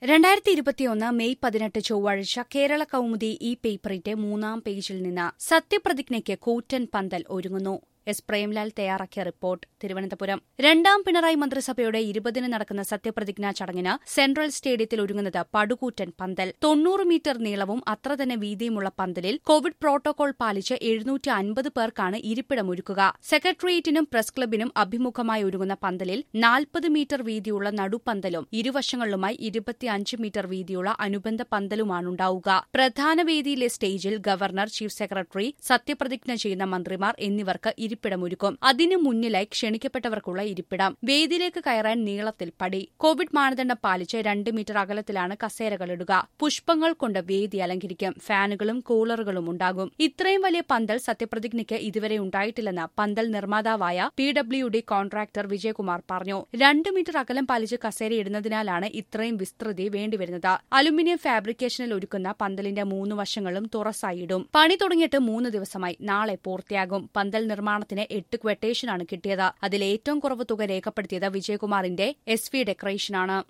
രണ്ടായിരത്തി ഇരുപത്തിയൊന്ന് മെയ് പതിനെട്ട് ചൊവ്വാഴ്ച കേരള കൗമുദി ഈ പേപ്പറിന്റെ മൂന്നാം പേജിൽ നിന്ന് സത്യപ്രതിജ്ഞയ്ക്ക് കൂറ്റൻ പന്തൽ ഒരുങ്ങുന്നു എസ് പ്രേംലാൽ തയ്യാറാക്കിയ റിപ്പോർട്ട് തിരുവനന്തപുരം രണ്ടാം പിണറായി മന്ത്രിസഭയുടെ ഇരുപതിന് നടക്കുന്ന സത്യപ്രതിജ്ഞാ ചടങ്ങിന് സെൻട്രൽ സ്റ്റേഡിയത്തിൽ ഒരുങ്ങുന്നത് പടുകൂറ്റൻ പന്തൽ തൊണ്ണൂറ് മീറ്റർ നീളവും അത്ര തന്നെ വീതിയുമുള്ള പന്തലിൽ കോവിഡ് പ്രോട്ടോകോൾ പാലിച്ച് എഴുന്നൂറ്റി അൻപത് പേർക്കാണ് ഇരിപ്പിടമൊരുക്കുക സെക്രട്ടേറിയറ്റിനും പ്രസ് ക്ലബിനും അഭിമുഖമായി ഒരുങ്ങുന്ന പന്തലിൽ നാൽപ്പത് മീറ്റർ വീതിയുള്ള നടുപന്തലും ഇരുവശങ്ങളിലുമായി ഇരുപത്തിയഞ്ച് മീറ്റർ വീതിയുള്ള അനുബന്ധ പന്തലുമാണുണ്ടാവുക പ്രധാന വേദിയിലെ സ്റ്റേജിൽ ഗവർണർ ചീഫ് സെക്രട്ടറി സത്യപ്രതിജ്ഞ ചെയ്യുന്ന മന്ത്രിമാർ എന്നിവർക്ക് ഇരിപ്പിടമൊരുക്കും അതിനു മുന്നിലായി ക്ഷണിക്കപ്പെട്ടവർക്കുള്ള ഇരിപ്പിടം വേദിയിലേക്ക് കയറാൻ നീളത്തിൽ പടി കോവിഡ് മാനദണ്ഡം പാലിച്ച് രണ്ട് മീറ്റർ അകലത്തിലാണ് കസേരകളിടുക പുഷ്പങ്ങൾ കൊണ്ട് വേദി അലങ്കരിക്കും ഫാനുകളും കൂളറുകളും ഉണ്ടാകും ഇത്രയും വലിയ പന്തൽ സത്യപ്രതിജ്ഞയ്ക്ക് ഇതുവരെ ഉണ്ടായിട്ടില്ലെന്ന് പന്തൽ നിർമ്മാതാവായ P W D contractor Vijayakumar പറഞ്ഞു രണ്ട് മീറ്റർ അകലം പാലിച്ച് കസേര ഇടുന്നതിനാലാണ് ഇത്രയും വിസ്തൃതി വേണ്ടിവരുന്നത് അലുമിനിയം ഫാബ്രിക്കേഷനിൽ ഒരുക്കുന്ന പന്തലിന്റെ മൂന്ന് വശങ്ങളും തുറസായിടും പണി തുടങ്ങിയിട്ട് മൂന്ന് ദിവസമായി നാളെ പൂർത്തിയാകും പന്തൽ നിർമ്മാണത്തിന് എട്ട് ക്വട്ടേഷനാണ് കിട്ടിയത് അതിൽ ഏറ്റവും കുറവ് തുക രേഖപ്പെടുത്തിയത് വിജയകുമാറിന്റെ എസ് വി ഡെക്കറേഷനാണ്